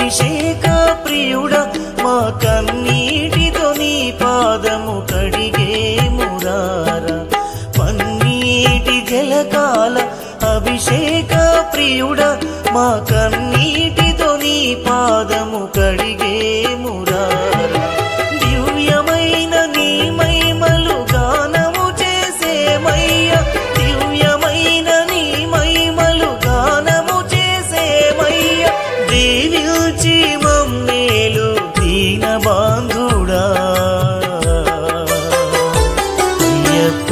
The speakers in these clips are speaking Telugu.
అభిషేక ప్రియుడ మా కన్నీటితో నీ పాదము కడిగే మురారా పన్నీటి జలకాల అభిషేక ప్రియుడ మా కన్నీటితో నీ పాదము కడిగే మురారా దివ్యమైన నీ మహిమలు గానము చేసేమయ్య దివ్యమైన నీ మహిమలు గానము చేసేమయ్య దీవించి మమ్మేలు దీన బాంధుడా అయ్యప్ప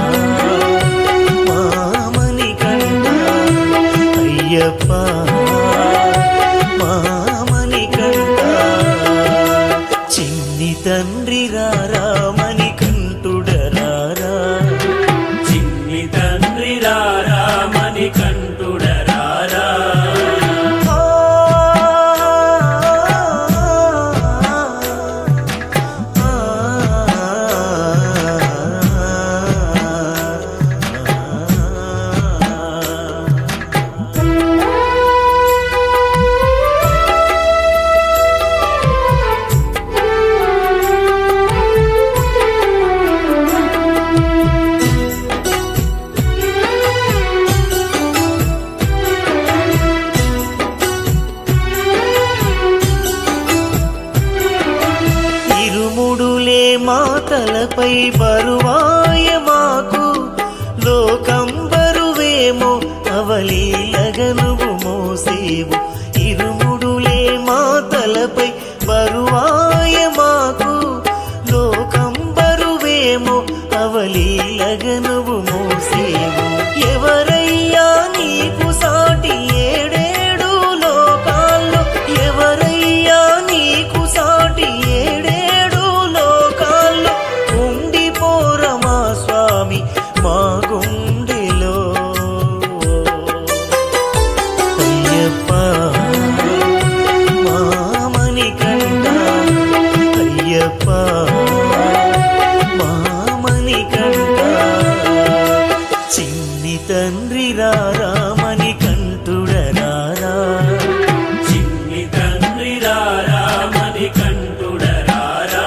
మామని కంట అయ్యప్ప మామని కంట చిన్ని తండ్రి రారామని కంటుడరారా చిన్ని తండ్రి రారా మణి కంటుడరారా ఇరుముడులే మాతలపై బరువాయ మాకు లోకం బరువేమో అవలీలగనువు మోసేవు ఇరుముడులే మాతలపై బరువాయ మాకు లోకం బరువేమో అవలీలగనువు మోసేవు ఎవరయ్యా నీకు సాటి ఏడేడు లోకాల్లో ఎవరయ్యా నీకు సాటి ఏడేడు లోకాల్లో ఉండిపోరమా స్వామి మా గుండెలో అయ్యప్ప మామని కంట అయ్యప్ప మామని కంట చిన్ని తండ్రి రారామని కంటుడరారా చిన్ని తండ్రి రారా మణి కంటుడరారా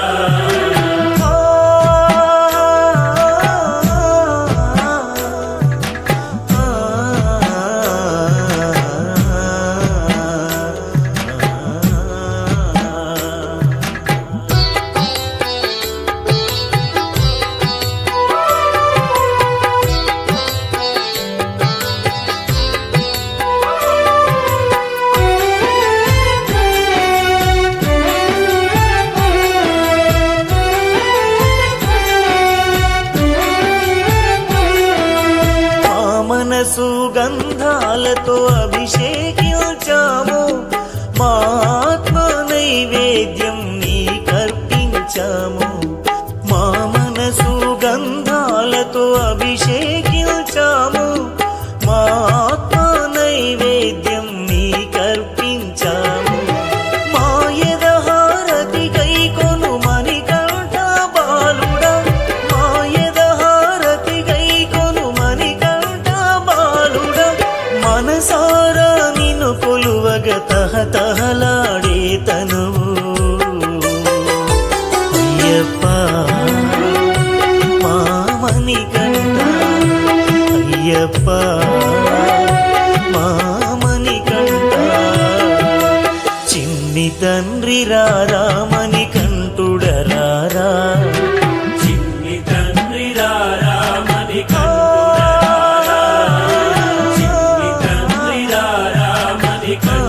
మా మనసు గంధాలతో అభిషేకించాము మా ఆత్మ నైవేద్యం నీ కర్పించాము మా మనసు గంధాలతో అభిషేకించాము మా ఆత్మ నైవేద్యం నీ కర్పించాము మా ఎదహారతి గైకొను మణికంఠ బాలుడా మా ఎదహారతి గైకొను మణికంఠ బాలుడా మనసారా నిన్ను కొలువగ తహతహలాడే తనువు అయ్యప్ప మామని కంట అయ్యప్ప మామని కంట చిన్ని తండ్రి రారామని కంటుడరారా చిన్ని తండ్రి రారా మణి కంటుడరారా చిన్ని తండ్రి రారా మణి కంటుడరారా